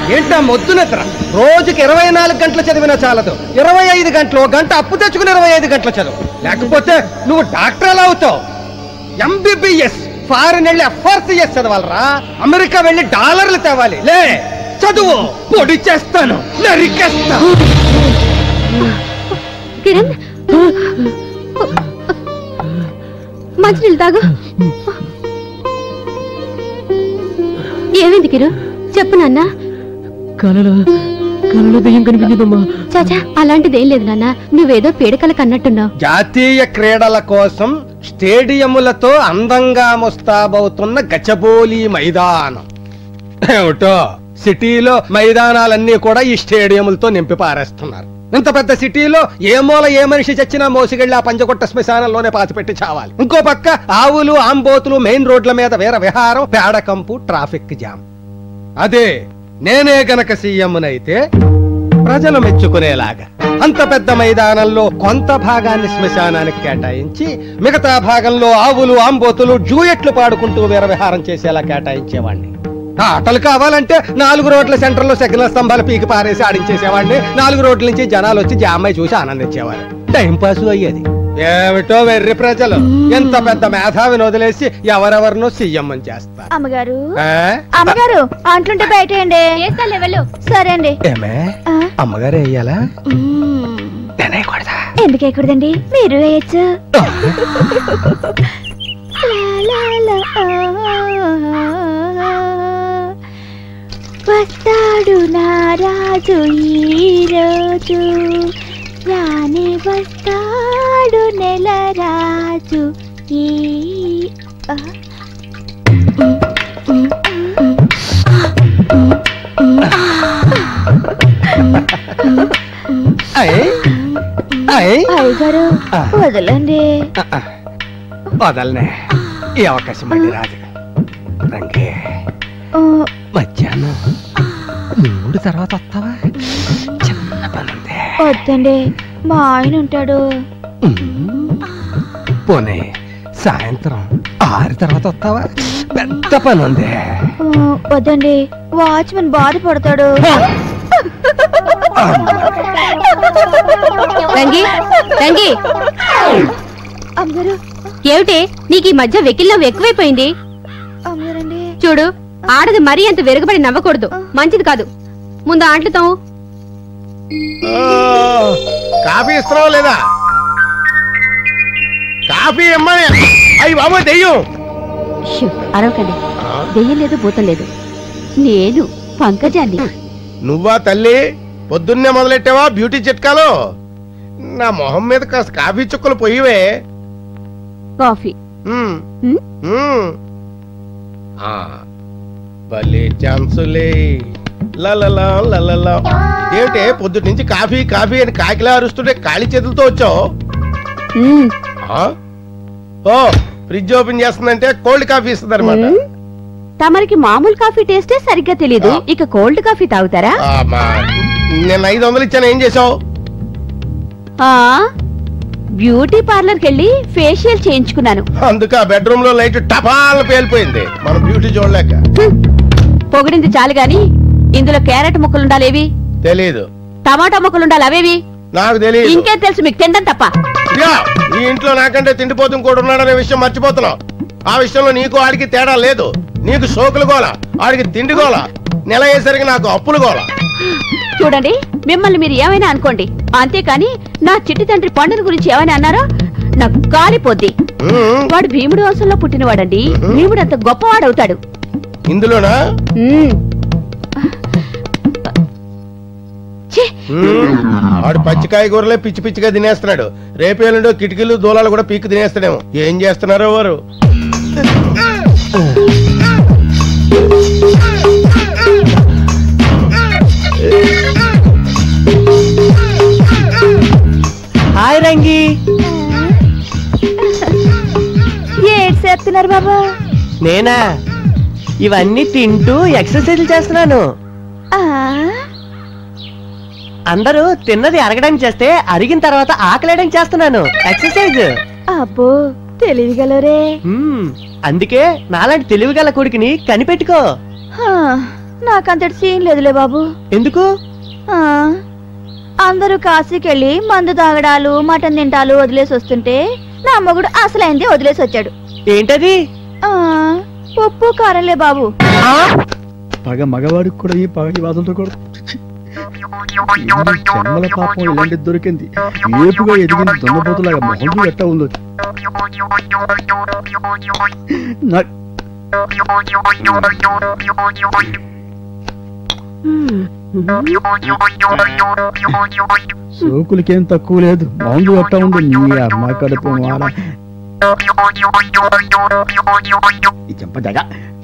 ఏంటా మొద్దు నిద్ర రోజుకి ఇరవై నాలుగు గంటలు చదివినా చాలదు ఇరవై ఐదు గంటలు గంట అప్పు తెచ్చుకుని ఇరవై ఐదు గంటలు చదువు లేకపోతే నువ్వు డాక్టర్ ఎలా అవుతావు ఎంబీబీఎస్ ఫారెన్ వెళ్ళి ఎఫ్ఆర్సీఎస్ చదవాలరా అమెరికా వెళ్ళి డాలర్లు తేవాలి లే చదువు పొడి చేస్తాను నరికేస్తా కిరణ్ మంచినీళ్ళు తాగు ఏమైంది కిరు చెప్పు నాన్న కలలో కలలో దెయ్యం కనిపించిందమ్మా చాచా అలాంటిదేం లేదు నాన్న నువ్వేదో పీడకలకు అన్నట్టున్నావు జాతీయ క్రీడల కోసం స్టేడియములతో అందంగా ముస్తాబవుతున్న గచబోలి మైదానం ఏమిటో సిటీలో మైదానాలన్నీ కూడా ఈ స్టేడియములతో నింపి పారేస్తున్నారు ఇంత పెద్ద సిటీలో ఏ మూల ఏ మనిషి చచ్చినా మోసిగెళ్ళి ఆ పంచకొట్ట శ్మశానంలోనే పాతిపెట్టి చావాలి ఇంకో పక్క ఆవులు ఆంబోతులు మెయిన్ రోడ్ల మీద వీర విహారం పేడకంపు ట్రాఫిక్ జామ్ అదే నేనే గనక సీఎంనైతే ప్రజలు మెచ్చుకునేలాగా అంత పెద్ద మైదానంలో కొంత భాగాన్ని శ్మశానానికి కేటాయించి మిగతా భాగంలో ఆవులు ఆంబోతులు జూయట్లు పాడుకుంటూ వీరవిహారం చేసేలా కేటాయించేవాడిని ఆటలు కావాలంటే నాలుగు రోడ్ల సెంటర్లో సిగ్నల్ స్తంభాలు పీకి పారేసి ఆడించేసేవాడిని నాలుగు రోడ్ల నుంచి జనాలు వచ్చి జామ్మాయి చూసి ఆనందించేవారు టైం పాస్ అయ్యేది ఏమిటో వెర్రి ప్రజలు ఎంత పెద్ద మేధావిని వదిలేసి ఎవరెవరినో సీఎం అని చేస్తారు అమ్మగారు ఆ? అమ్మగారు అంట్లుంటే బయటేయండి సరే అండి ఏమే ఆ, అమ్మగారు వేయాలా మ్మ్. నేనే కొడతా ఎందుకు వేయకూడదండి మీరు వేయచ్చు లా, లా, లా, ఆ. వస్తాడు నా రాజు ఈ రోజు రాని వస్తాడు నెల రాజు ఈ ఆ. అయ్ అయ్ అయ్యగారు ఆ. వదలండి వదలనే ఈ అవకాశం మళ్ళీ రాదు రంగే ఆ, మధ్యాహ్నం మూడు తర్వాత వస్తావా చిన్న పని ఉంది వద్దండి మా ఆయన ఉంటాడు పోనీ సాయంత్రం ఆరు తర్వాత వస్తావా పెద్ద పని ఉంది ఆ, వద్దండి వాచ్మెన్ బాధపడతాడు రంగి రంగి అమ్మగారు ఏమిటి నీకు ఈ మధ్య వెకిల్లో ఎక్కువైపోయింది అమ్మగారండి చూడు ఆడది మరీ అంత వెరుగుబడి నవ్వకూడదు మంచిది కాదు ముందు ఆంట్లు తావు కాఫీ ఇస్తున్నావా లేదా కాఫీ ఇమ్మని అయ్యి బాబు దెయ్యం షూ, అరవకండి దెయ్యం లేదు భూతం లేదు నేను పంకజాన్ని నువ్వా తల్లి పొద్దున్నే మొదలెట్టావా బ్యూటీ చిట్కాలు నా మొహం మీద కాస్త కాఫీ చుక్కలు పోయివే కాఫీ ఉమ్, ఉమ్, ఉమ్. ఆ, భలే ఛాన్సులే లలలా లలలా ఏమిటే పొద్దుటి నుంచి కాఫీ కాఫీ అని కాకిలా అరుస్తుంటే ఖాళీ చేతులతో వచ్చావు ఉమ్, ఆ? ఓ ఫ్రిడ్జ్ ఓపెన్ చేస్తుందంటే కోల్డ్ కాఫీ ఇస్తుంది అనమాట ఉమ్. తమరికి మామూలు కాఫీ టేస్టే సరిగ్గా తెలీదు ఇక కోల్డ్ కాఫీ తాగుతారా నేను ఐదు వందలు ఇచ్చాను ఏం చేసావు ఆ బ్యూటీ పార్లర్కి వెళ్ళి ఫేషియల్ చేయించుకున్నాను అందుకే ఆ బెడ్రూమ్ లో లైట్ టపాల్ పేలిపోయింది మనం బ్యూటీ చూడలేక హ్మ్. పొగిడింది చాలు గాని ఇందులో క్యారెట్ ముక్కలుండాలేవి తెలీదు టమాటా ముక్కలుండాలి అవేవి నాకు తెలియదు ఇంకేం తెలుసు మీకు తినడం తప్ప ఇదిగో, ఈ ఇంట్లో నాకంటే తిండిపోతు ఇంకోటి ఉన్నాడనే విషయం మర్చిపోతున్నావు ఆ విషయంలో నీకు ఆడికి తేడా లేదు నీకు సోకులు గోల ఆడికి తిండి గోల నెల అయ్యేసరికి నాకు అప్పులు గోల చూడండి మిమ్మల్ని మీరు ఏమైనా అనుకోండి అంతేకాని నా చిట్టి తండ్రి పండుగ గురించి ఏమైనా అన్నారో నాకు కాలిపోద్ది ఉమ్, వాడు భీముడు వంశంలో పుట్టినవాడండి భీముడు అంత గొప్పవాడవుతాడు ఇందులోనా మ్మ్. ఛీ, ఉమ్, ఆడు పచ్చికాయ కూరలే పిచ్చి పిచ్చిగా తినేస్తున్నాడు రేపేళ్ళుండో కిటికీలు దూలాలు కూడా పీక్కు తినేస్తాడేమో ఏం చేస్తున్నారో వారు హాయ్ రంగి ఏడ్ చేస్తున్నారు బాబా నేనా ఇవన్నీ తింటూ ఎక్సర్సైజ్ చేస్తున్నాను ఆ, అందరూ తిన్నది అరగడానికి చేస్తే అరిగిన తర్వాత ఆకలేయడానికి చేస్తున్నాను ఎక్సర్సైజ్ అబ్బో తెలివిగలరే మ్మ్. అందుకే నాలాంటి తెలివిగల కొడుకుని కనిపెట్టుకో హా, నాకంతటి సీన్ లేదులే బాబు ఎందుకు ఆ, అందరూ కాశీకి వెళ్ళి మందు తాగడాలు మటన్ తింటాలు వదిలేసి వస్తుంటే నా మొగుడు అసలైంది వదిలేసి వచ్చాడు ఏంటది ఆ, ఉప్పు కారంలే బాబు పగ మగవాడికి కూడా ఈ పగ ఈ వాసనతో కూడా ఎన్ని జన్మల పాపం ఇలాంటిది దొరికింది ఏపుగా ఎదిగిన దొంగపోతులాగా మొహం ఎట్టా ఉందో నా- సోకులకేం తక్కువ లేదు మందు ఎట్టా ఉంది నీ అమ్మ కడుపు మాడ ఈ చెంప జగ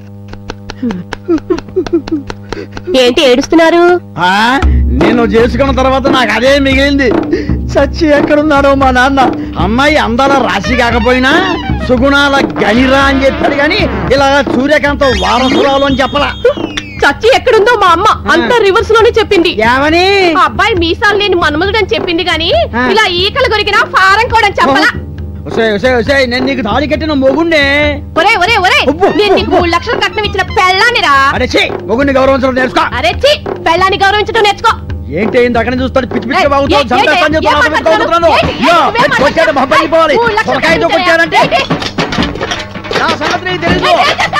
ఏంటి ఏడుస్తున్నారు ఆ, నేను చేసుకున్న తర్వాత నాకు అదే మిగిలింది చచ్చి ఎక్కడున్నాడో మా నాన్న అమ్మాయి అందాల రాశి కాకపోయినా సుగుణాల గనిరా అని చెప్పాడు కానీ ఇలా సూర్యకాంతం వారసురాలు అని చెప్పలా చచ్చి ఎక్కడుందో మా అమ్మ అంతా రివర్స్ లోనే చెప్పింది ఏమని ఆ అబ్బాయి మీసాలు లేని మన్మధుడు అని చెప్పింది గాని ఆ. ఇలా ఈకలు కొరికినా ఫారం కూడా చెప్పలా ఒసేయ్, ఒసేయ్, ఒసేయ్, నేను నీకు తాళి కట్టిన మొగుండే ఒరే ఒరే ఒరే అబ్బో. నేను నీకు మూడు లక్షలు కట్నం ఇచ్చిన పెళ్ళానిరా అరే ఛీ, మొగుడిని గౌరవించడం నేర్చుకో అరే చి పెళ్ళాన్ని గౌరవించడం నేర్చుకో ఏంటి ఇంత అక్కడి చూస్తాడు పిచ్చి పిచ్చి ఏయ్, బాగుతావు ఏయ్, చంపేస్తాను ఏంటి? చెప్తున్నావు, ఏం అతను తోలుతున్నాను. ఏంటి? యో, ఏం మాట్లాడుతున్నావు? వచ్చాడు బాబా వెళ్ళిపోవాలి మూడు లక్షలు సొరకాయతో కట్నం కొట్టాడంటే ఏంటి? నా సంగతి నీకు తెలీదు ఏం చేస్తావ్?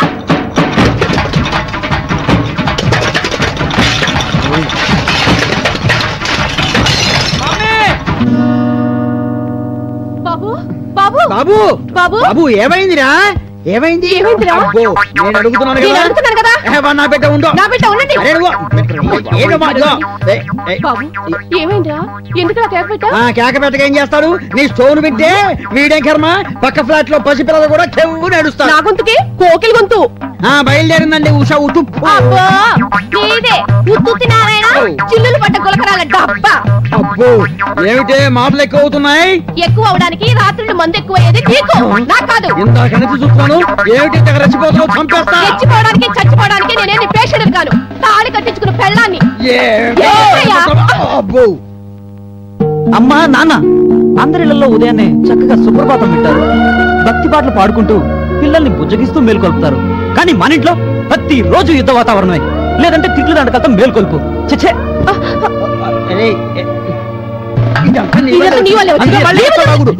బాబు బాబు బాబు బాబు బాబు ఏమైందిరా ఏమైంది ఏమైందిరా? అబ్బో, నేను అడుగుతున్నాను నేను కదా అడుగుతున్నాను కదా ఏ, వా, నా బిడ్డ ఉండు నా బిడ్డ ఉండండి అరే, నువ్వు- ఏంటమ్మా, ఇదిగో. ఏయ్, ఏయ్. బాబు ఏమైందిరా ఎందుకు నా కేక పెట్టా ఆ కేక పెట్టక ఏం చేస్తాడు నీ స్టోన్ వింటే వీడేం కర్మ పక్క ఫ్లాట్ లో పసిపిల్లలు కూడా చెవు నడుస్తారు నా గొంతుకి కోకిల గొంతు ఆ బయలుదేరిందండి ఉషా ఉటు అబ్బో నీదే ఉత్తుత్తి నారాయణ చిల్లులు పడ్డ గులకరాల డబ్బా అబ్బో ఏమిటే మాటలు ఎక్కువ అవుతున్నాయి ఎక్కువ అవడానికి రాత్రులు మందు ఎక్కువ అయ్యేది నీకు నాకు కాదు ఇంత కనిపి చూస్తున్నాను ఏమిటి ఇంత రెచ్చిపోతున్నావు చంపేస్తా చచ్చిపోవడానికి చచ్చిపోవడానికి నేనేమి పేషెంట్ కాను తాళి కట్టించుకున్న పెళ్ళాన్ని ఏమిటి? ఏమయ్యా? అబ్బో అమ్మా నాన్న అందరిళ్లలో ఉదయాన్నే చక్కగా సుప్రభాతం వింటారు భక్తి పాటలు పాడుకుంటూ పిల్లల్ని బుజ్జగిస్తూ మేల్కొల్పుతారు కానీ మన ఇంట్లో ప్రతి రోజు యుద్ధ వాతావరణమే లేదంటే తిట్లు దండకలతో మేల్కొల్పు చచ్చే ఏయ్, ఏ, ఇదంతా నీ ఇదంతా నీ వల్లే వచ్చింది. అందుకే మళ్ళీ నీ వల్లే ఎత్తబాగుడు.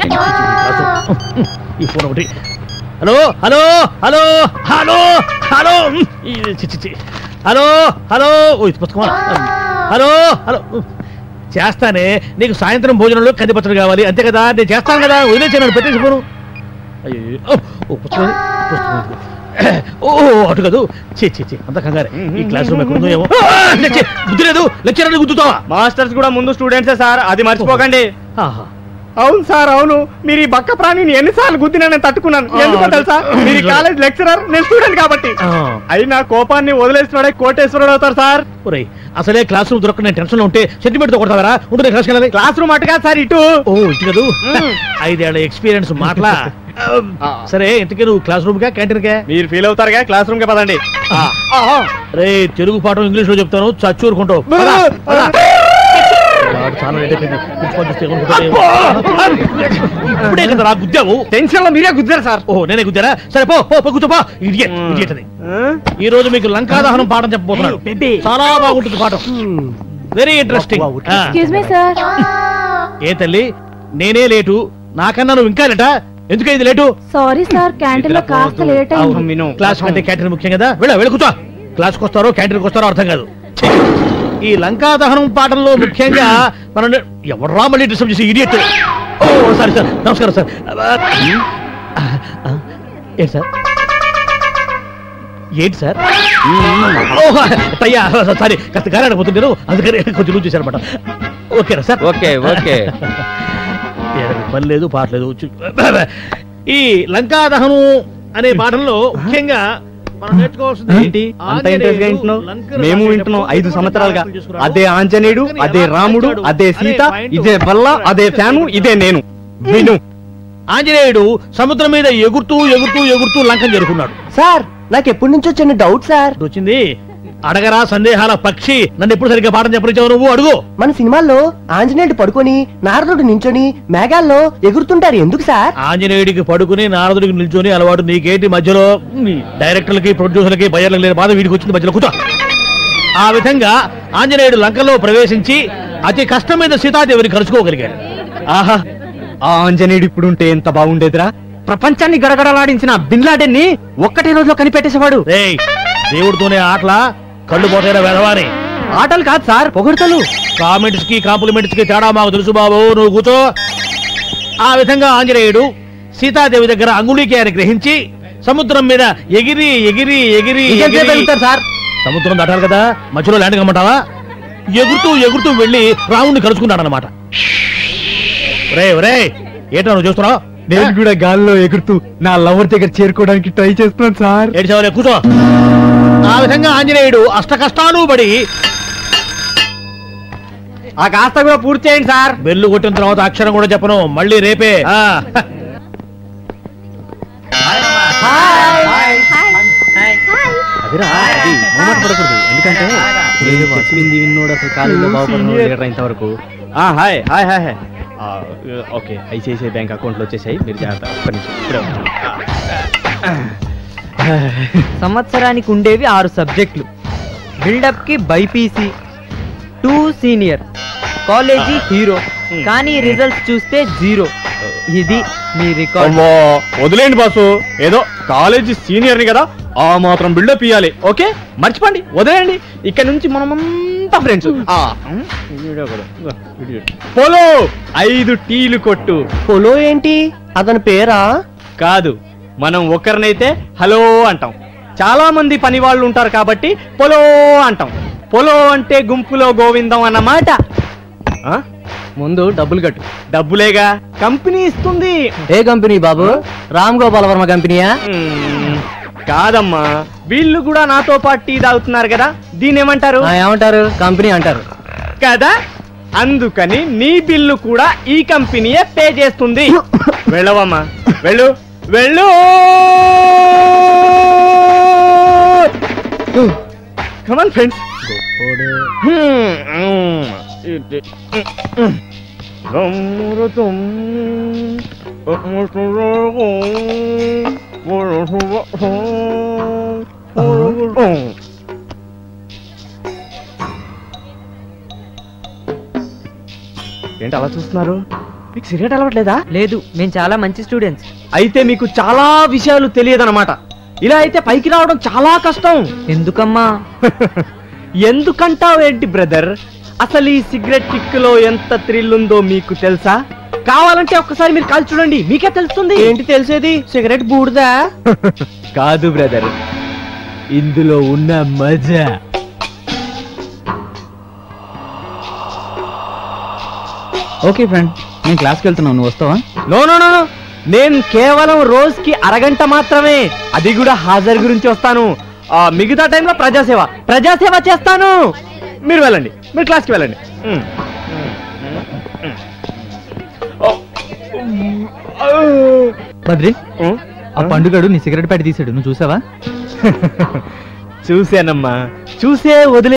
ఈ ఫోన్ ఒకటి hello hello hello hello hello ఉమ్, ఈ చి, చి, చి. హలో హలో ఓ ఇది పుస్తకమా హలో హలో ఉమ్. చేస్తానే నీకు సాయంత్రం భోజనంలో కంది పచ్చడి కావాలి అంతే కదా నేను చేస్తాను కదా వదిలేసి నన్ను పెట్టేసి పోను అయ్యో ఓ, ఓ పుస్తకం ఇది, పుస్తకం ఇది. ఓ అటు కాదు చి చి చి అంత కంగారే ఈ క్లాస్ రూమ్ ఎక్కడుందో ఏమో ఆ, ఛీ, ఛీ, గుద్దు లేదు లెక్చర్ గుద్దుతావా మాస్టర్స్ కూడా ముందు స్టూడెంట్సే సార్ అది మర్చిపోకండి ఆహా. అవును సార్ అవును మీరు ఈ బక్క ప్రాణిని ఎన్నిసార్లు గుద్దినా నేను తట్టుకున్నాను ఆ, ఎందుకో తెలుసా అది- మీరు కాలేజ్ లెక్చరర్ నేను స్టూడెంట్ కాబట్టి ఆ. అయినా కోపాన్ని వదిలేసినాడే కోటేశ్వరుడు అవుతారు సార్ ఒరేయ్ అసలే క్లాస్ రూమ్ దొరక నేను టెన్షన్ లో ఉంటే సెంటిమెంట్ తో కొడతావరా ఉంటే క్లాస్కి వెళ్ళాలి క్లాస్ రూమ్ అటుగా సార్ ఇటు ఓ ఇటు కదూ ఐదేళ్ల ఎక్స్పీరియన్స్ మాటలా సరే ఇంతకీ నువ్వు క్లాస్ రూమ్ కా క్యాంటీన్ కా మీరు ఫీల్ అవుతారుగా క్లాస్ రూమ్ కి పదండి రే తెలుగు పాఠం ఇంగ్లీష్ లో చెప్తాను చచ్చూరుకుంటావు పద, పద. వాడు చాలా లేట్ అయిపోయింది. ప్రిన్సిపాల్ చూస్తే ఏమనుకుంటాడో ఏమో. ఇప్పుడే కదా రా గుద్దావు టెన్షన్ లో మీరే గుద్దారు సార్ ఓ నేనే గుద్దారా సరే పో పో పో కూర్చో పో ఇడియట్ ఇడియట్ అది ఈ రోజు మీకు లంకా దహనం పాఠం చెప్పబోతున్నాడు చాలా బాగుంటుంది పాఠం very interesting excuse me sir ఏ తల్లి నేనే లేటు నాకన్నా నువ్వు ఇంకా లేటా ఎందుకు ఇది లేటు సారీ సార్ క్యాంటీన్ లో కాస్త లేట్ అవును. క్లాస్ కంటే క్యాంటీన్ ముఖ్యం కదా వెళ్ళ వెళ్ళి కూర్చో క్లాస్కి వస్తారో క్యాంటీన్కి వస్తారో అర్థం కాదు ఛీ! ఈ లంకా దహనం పాఠంలో ముఖ్యంగా మనం ఎవర్రా మళ్ళీ డిస్టర్బ్ చేసి ఇడియట్ ఓ సారీ సార్ నమస్కారం సార్ ఆ, ఆ, ఏంటి సార్ ఏంటి సార్ ఓ అయ్యా సారీ కాస్త గాలి ఆడపోతుంది నేను అందుకని కొంచెం లూజ్ చేశాను అనమాట ఓకేనా సార్ ఓకే ఓకే ఏడవి పని లేదు పాట లేదు చు- ఈ లంకా దహనం అనే పాఠంలో ముఖ్యంగా మనం నేర్చుకోవాల్సింది ఏంటి అంత ఇంట్రెస్ట్ గా వింటున్నావు మేము వింటున్నాం ఐదు సంవత్సరాలుగా అదే ఆంజనేయుడు అదే రాముడు అదే సీత ఇదే బల్ల అదే ఫ్యాను ఇదే నేను విను ఆంజనేయుడు సముద్రం మీద ఎగురుతూ ఎగురుతూ ఎగురుతూ లంకం చేరుకున్నాడు సార్ నాకు ఎప్పటి నుంచో చిన్న డౌట్ సార్ వచ్చింది అడగరా సందేహాల పక్షి నన్ను ఎప్పుడు సరిగ్గా పాఠం చెప్పనిచ్చావు నువ్వు అడుగు మన సినిమాల్లో ఆంజనేయుడు పడుకొని నారదుడు నించొని మేఘాల్లో ఎగురుతుంటారు ఎందుకు సార్ ఆంజనేయుడికి పడుకుని నారదుడికి నిల్చొని అలవాటు నీకేంటి మధ్యలో నీ డైరెక్టర్లకి ప్రొడ్యూసర్లకి బయర్లకు లేని బాధ వీడికి వచ్చింది మధ్యలో కూర్చో ఆ విధంగా ఆంజనేయుడు లంకలో ప్రవేశించి అతి కష్టమైన సీతాదేవిని కలుసుకోగలిగాడు ఆహా ఆ ఆంజనేయుడు ఇప్పుడు ఉంటే ఎంత బాగుండేదిరా ప్రపంచాన్ని గడగడలాడించిన బిన్లాడెన్ ని ఒక్కటే రోజులో కనిపెట్టేసేవాడు రేయ్ దేవుడితోనే ఆటల కళ్ళు పోతేరా వెధవాని ఆటలు కాదు సార్ పొగడతలు కామెంట్స్ కి కాంప్లిమెంట్స్ కి తేడా మాకు తెలుసు బాబు నువ్వు కూర్చో ఆ విధంగా ఆంజనేయుడు సీతాదేవి దగ్గర అంగుళీకాయని గ్రహించి సముద్రం మీద ఎగిరి ఎగిరి ఎగిరి ఇంకెంతసేపు ఎగిరి- వెళ్తారు సార్ సముద్రం దాటాలి కదా మధ్యలో ల్యాండ్ కమ్మంటావా ఎగురుతూ ఎగురుతూ వెళ్ళి రావుణ్ణి కలుసుకున్నాడు అనమాట రే రే ఏంటో నువ్వు చూస్తున్నావు నేను కూడా గాల్లో ఎగురుతూ నా లవర్ దగ్గర చేరుకోవడానికి ట్రై చేస్తున్నాను సార్ ఏడ్చావులే కూర్చో ఆ విధంగా ఆంజనేయుడు అష్ట కష్టాలు పడి ఆ కాస్త కూడా పూర్తి చేయండి సార్ బెల్లు కొట్టిన తర్వాత అక్షరం కూడా చెప్పను మళ్ళీ రేపే ఆ. అదిరా అది మొహమాట పడకూడదు ఎందుకంటే నేను చెప్పింది విన్నోడు అసలు కాలేజీలో బాగుపడినోడు లేడరా ఇంతవరకు ఆ, హాయ్ హాయ్ హాయ్ హాయ్ ఆ, ఓకే ఐసిఐసిఐ బ్యాంక్ అకౌంట్లో వచ్చేసాయి మీరు జాగ్రత్త ఒక్క నిమిషం ఇప్పుడే వస్తాను. సంవత్సరానికి ఉండేవి ఆరు సబ్జెక్టులు బిల్డప్ కి BiPC two senior college hero కానీ రిజల్ట్స్ చూస్తే జీరో ఇది మీ రికార్డ్ అమ్మో వదిలేండి బాసు ఏదో కాలేజీ సీనియర్ని కదా ఆ మాత్రం బిల్డప్ ఇవ్వాలి ఓకే మర్చిపోండి వదిలేయండి ఇక్కడ నుంచి మనమంతా ఫ్రెండ్స్ పోలో ఐదు టీలు కొట్టు పొలో ఏంటి అతని పేరా కాదు మనం ఒకరినైతే హలో అంటాం చాలా మంది పని వాళ్ళు ఉంటారు కాబట్టి పొలో అంటాం పొలో అంటే గుంపులో గోవిందం అన్నమాట ఆ? ముందు డబ్బులు కట్టు డబ్బులేగా కంపెనీ ఇస్తుంది ఏ కంపెనీ బాబు రామ్ గోపాల్ వర్మ కంపెనీయా మ్మ్. కాదమ్మా వీళ్ళు కూడా నాతో పాటు టీ తాగుతున్నారు కదా దీని ఏమంటారు ఏమంటారు కంపెనీ అంటారు కదా అందుకని నీ బిల్లు కూడా ఈ కంపెనీయే పే చేస్తుంది వెళ్ళవమ్మా వెళ్ళు వెళ్ళు కమన్ ఫ్రెండ్స్ ఏంటి అలా చూస్తున్నారు మీకు సిగరెట్ అలవట్లేదా లేదు మేము చాలా మంచి స్టూడెంట్స్ అయితే మీకు చాలా విషయాలు తెలియదన్నమాట ఇలా అయితే పైకి రావడం చాలా కష్టం ఎందుకమ్మా ఎందుకంటావు ఏంటి బ్రదర్ అసలు ఈ సిగరెట్ కిక్కులో ఎంత థ్రిల్ ఉందో మీకు తెలుసా కావాలంటే ఒక్కసారి మీరు కాల్ చూడండి మీకే తెలుస్తుంది ఏంటి తెలిసేది సిగరెట్ బూడిదా కాదు బ్రదర్ ఇందులో ఉన్న మజా ఓకే ఫ్రెండ్ నేను క్లాస్కి వెళ్తున్నాను నువ్వు వస్తావా నో నో నో నో. నేను కేవలం రోజుకి అరగంట మాత్రమే అది కూడా హాజరు గురించి వస్తాను ఆ, మిగతా టైంలో ప్రజాసేవ ప్రజాసేవ చేస్తాను మీరు వెళ్ళండి మీరు క్లాస్కి వెళ్ళండి ఉమ్. బద్రి ఉమ్. ఆ పండుగడు నీ సిగరెట్ ప్యాడ్ తీసాడు నువ్వు చూసావా చూశానమ్మా చూసే వదిలే